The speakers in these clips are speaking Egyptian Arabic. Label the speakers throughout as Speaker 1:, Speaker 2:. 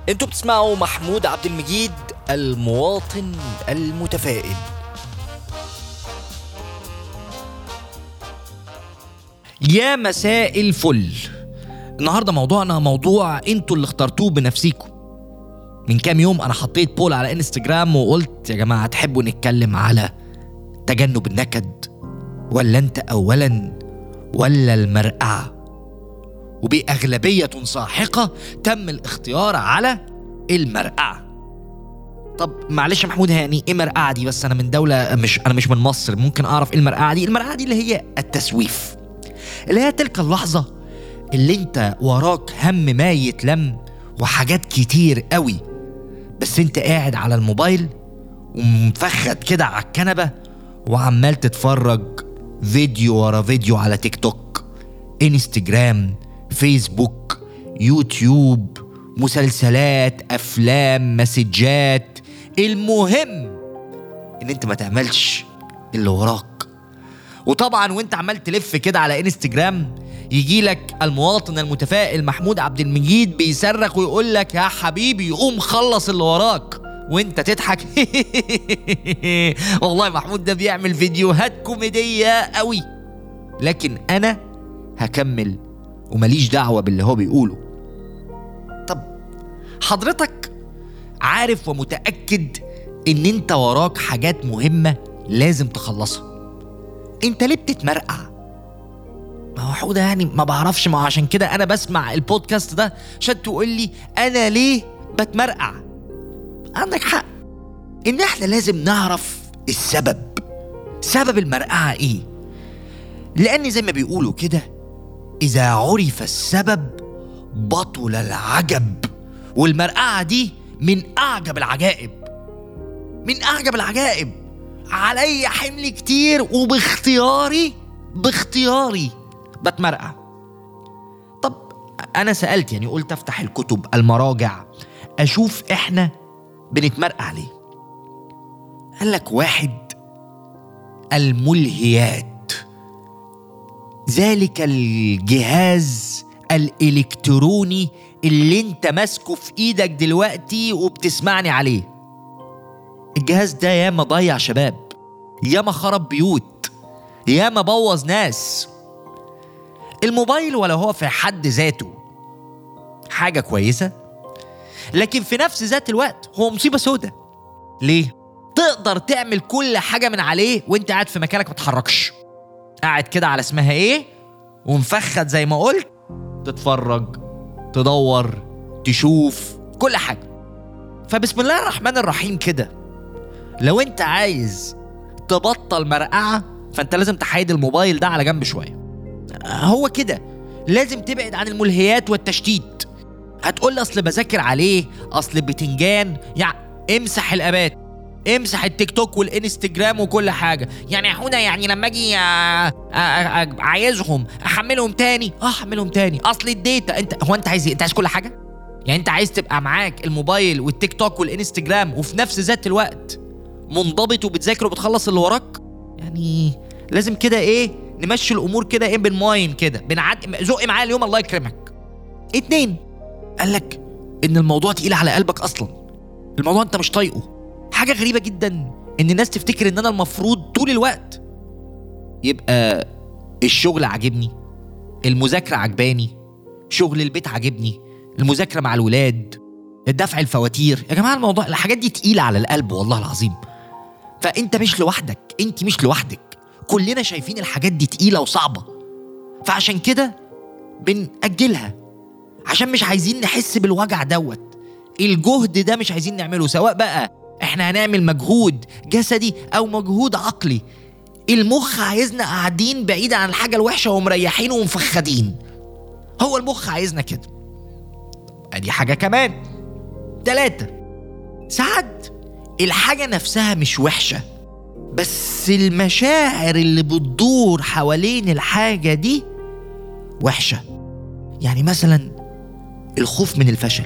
Speaker 1: انتوا بتسمعوا محمود عبد المجيد المواطن المتفائل يا مساء الفل النهارده موضوعنا موضوع انتوا اللي اخترتوه بنفسيكم من كام يوم انا حطيت بول على انستجرام وقلت يا جماعه تحبوا نتكلم على تجنب النكد ولا انت اولا ولا المرقعه وبأغلبية ساحقة تم الاختيار على المرقعة طب معلش يا محمود يعني ايه مرقعة دي بس انا من دولة مش انا مش من مصر ممكن اعرف ايه المرقعة دي المرقعة دي اللي هي التسويف اللي هي تلك اللحظة اللي انت وراك هم ما يتلم وحاجات كتير قوي بس انت قاعد على الموبايل ومفخد كده على الكنبة وعمال تتفرج فيديو ورا فيديو على تيك توك انستجرام فيسبوك يوتيوب مسلسلات افلام مسجات المهم ان انت ما تعملش اللي وراك وطبعا وانت عمال تلف كده على انستجرام يجي لك المواطن المتفائل محمود عبد المجيد بيصرخ ويقول لك يا حبيبي قوم خلص اللي وراك وانت تضحك والله محمود ده بيعمل فيديوهات كوميدية قوي لكن انا هكمل ومليش دعوة باللي هو بيقوله طب حضرتك عارف ومتأكد ان انت وراك حاجات مهمة لازم تخلصها انت ليه بتتمرقع ما هو حودة يعني ما بعرفش ما هو عشان كده انا بسمع البودكاست ده عشان تقول لي انا ليه بتمرقع عندك حق ان احنا لازم نعرف السبب سبب المرقعة ايه لان زي ما بيقولوا كده اذا عرف السبب بطل العجب والمرقعة دي من اعجب العجائب من اعجب العجائب علي حمل كتير وباختياري باختياري بتمرقع طب انا سالت يعني قلت افتح الكتب المراجع اشوف احنا بنتمرقع ليه قال لك واحد الملهيات ذلك الجهاز الالكتروني اللي انت ماسكه في ايدك دلوقتي وبتسمعني عليه الجهاز ده ياما ضيع شباب ياما خرب بيوت ياما بوظ ناس الموبايل ولا هو في حد ذاته حاجة كويسة لكن في نفس ذات الوقت هو مصيبة سودة ليه؟ تقدر تعمل كل حاجة من عليه وانت قاعد في مكانك ما تتحركش قاعد كده على اسمها ايه ومفخد زي ما قلت تتفرج تدور تشوف كل حاجة فبسم الله الرحمن الرحيم كده لو انت عايز تبطل مرقعة فانت لازم تحايد الموبايل ده على جنب شوية هو كده لازم تبعد عن الملهيات والتشتيت هتقول لي اصل بذاكر عليه اصل بتنجان يعني امسح الابات امسح التيك توك والانستجرام وكل حاجه يعني يا حوده يعني لما اجي آه، آه، آه، عايزهم احملهم تاني اه احملهم تاني اصل الداتا انت هو انت عايز ايه انت عايز كل حاجه يعني انت عايز تبقى معاك الموبايل والتيك توك والانستجرام وفي نفس ذات الوقت منضبط وبتذاكر وبتخلص اللي وراك يعني لازم كده ايه نمشي الامور كده ايه بالماين كده بنعدي زق معايا اليوم الله يكرمك اتنين قال لك ان الموضوع تقيل على قلبك اصلا الموضوع انت مش طايقه حاجه غريبه جدا ان الناس تفتكر ان انا المفروض طول الوقت يبقى الشغل عاجبني المذاكره عجباني شغل البيت عاجبني المذاكره مع الولاد دفع الفواتير يا جماعه الموضوع الحاجات دي تقيله على القلب والله العظيم فانت مش لوحدك انت مش لوحدك كلنا شايفين الحاجات دي تقيله وصعبه فعشان كده بنأجلها عشان مش عايزين نحس بالوجع دوت الجهد ده مش عايزين نعمله سواء بقى احنا هنعمل مجهود جسدي او مجهود عقلي المخ عايزنا قاعدين بعيد عن الحاجه الوحشه ومريحين ومفخدين هو المخ عايزنا كده ادي حاجه كمان تلاتة ساعات الحاجة نفسها مش وحشة بس المشاعر اللي بتدور حوالين الحاجة دي وحشة يعني مثلا الخوف من الفشل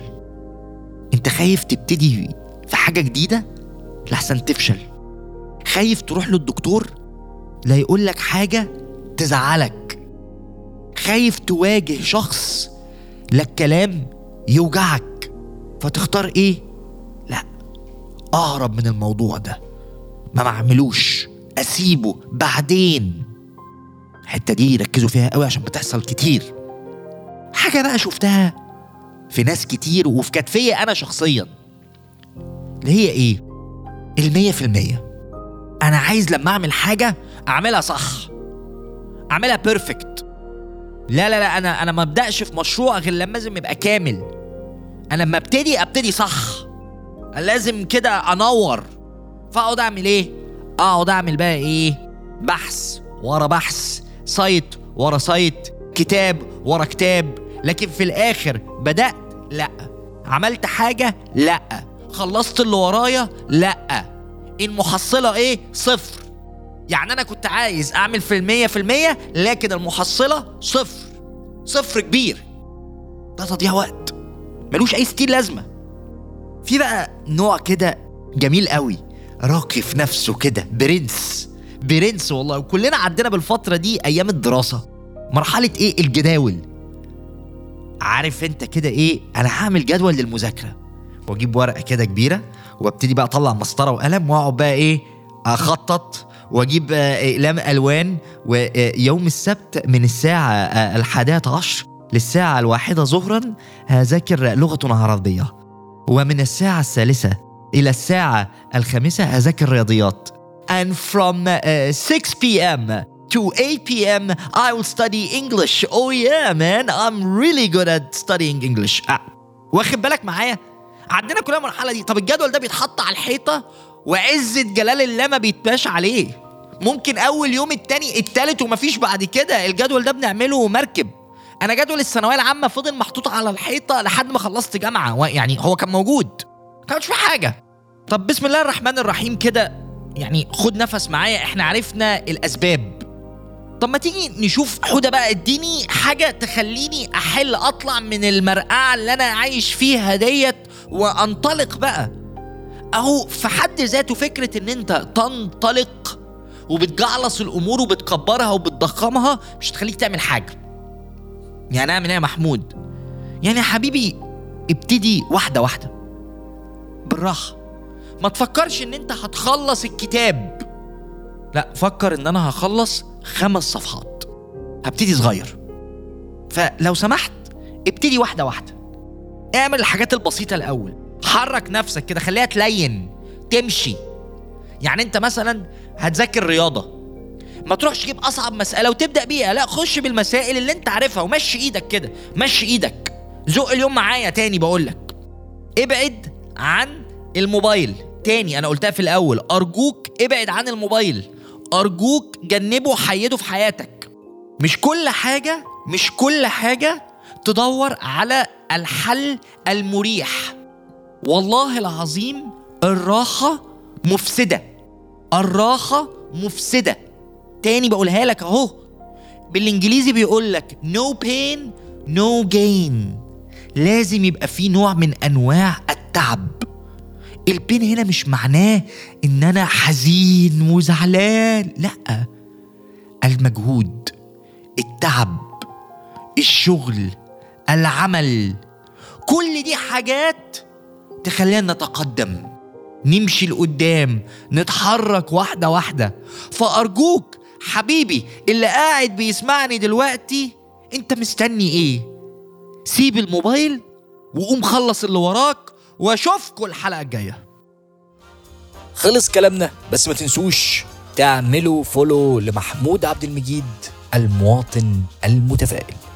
Speaker 1: انت خايف تبتدي في حاجة جديدة لحسن تفشل خايف تروح للدكتور لا يقول لك حاجة تزعلك خايف تواجه شخص لك كلام يوجعك فتختار ايه لا اهرب من الموضوع ده ما بعملوش اسيبه بعدين الحته دي ركزوا فيها قوي عشان بتحصل كتير حاجه بقى شفتها في ناس كتير وفي كانت فيا انا شخصيا اللي هي ايه المية في المية انا عايز لما اعمل حاجه اعملها صح اعملها بيرفكت لا لا لا انا انا ما ابداش في مشروع غير لما لازم يبقى كامل انا لما ابتدي ابتدي صح لازم كده انور فاقعد اعمل ايه اقعد اعمل بقى ايه بحث ورا بحث سايت ورا سايت كتاب ورا كتاب لكن في الاخر بدات لا عملت حاجه لا خلصت اللي ورايا لا المحصله ايه صفر يعني انا كنت عايز اعمل في المية في المية لكن المحصله صفر صفر كبير ده تضييع وقت ملوش اي ستين لازمه في بقى نوع كده جميل قوي راقي في نفسه كده برنس برنس والله وكلنا عدينا بالفتره دي ايام الدراسه مرحله ايه الجداول عارف انت كده ايه انا هعمل جدول للمذاكره واجيب ورقه كده كبيره وابتدي بقى اطلع مسطره وقلم واقعد بقى ايه اخطط واجيب آه، اقلام الوان ويوم السبت من الساعه آه، الحادية عشر للساعه الواحده ظهرا هذاكر لغه عربيه ومن الساعه الثالثه الى الساعه الخامسه هذاكر رياضيات and from uh, 6 p.m. to 8 p.m. I will study English. Oh yeah, man, I'm really good at studying English. آه. واخد بالك معايا؟ عندنا كلنا المرحلة دي، طب الجدول ده بيتحط على الحيطة وعزة جلال الله ما بيتباش عليه. ممكن أول يوم التاني التالت ومفيش بعد كده، الجدول ده بنعمله مركب. أنا جدول الثانوية العامة فضل محطوط على الحيطة لحد ما خلصت جامعة، يعني هو كان موجود. كانش في حاجة. طب بسم الله الرحمن الرحيم كده يعني خد نفس معايا احنا عرفنا الاسباب طب ما تيجي نشوف حوده بقى اديني حاجه تخليني احل اطلع من المرقعه اللي انا عايش فيها ديت وانطلق بقى اهو في حد ذاته فكره ان انت تنطلق وبتجعلص الامور وبتكبرها وبتضخمها مش هتخليك تعمل حاجه يعني اعمل ايه يا محمود يعني يا حبيبي ابتدي واحده واحده بالراحه ما تفكرش ان انت هتخلص الكتاب لا فكر ان انا هخلص خمس صفحات هبتدي صغير فلو سمحت ابتدي واحدة واحدة اعمل الحاجات البسيطة الأول حرك نفسك كده خليها تلين تمشي يعني انت مثلا هتذاكر رياضة ما تروحش تجيب أصعب مسألة وتبدأ بيها لا خش بالمسائل اللي انت عارفها ومشي ايدك كده مشي ايدك زق اليوم معايا تاني بقولك ابعد عن الموبايل تاني انا قلتها في الاول ارجوك ابعد عن الموبايل ارجوك جنبه حيده في حياتك مش كل حاجه مش كل حاجه تدور على الحل المريح والله العظيم الراحه مفسده الراحه مفسده تاني بقولها لك اهو بالانجليزي بيقول لك no pain no gain لازم يبقى في نوع من انواع التعب البين هنا مش معناه ان انا حزين وزعلان لا المجهود التعب الشغل العمل كل دي حاجات تخلينا نتقدم نمشي لقدام نتحرك واحدة واحدة فأرجوك حبيبي اللي قاعد بيسمعني دلوقتي انت مستني ايه سيب الموبايل وقوم خلص اللي وراك واشوفكم الحلقه الجايه
Speaker 2: خلص كلامنا بس ما تنسوش تعملوا فولو لمحمود عبد المجيد المواطن المتفائل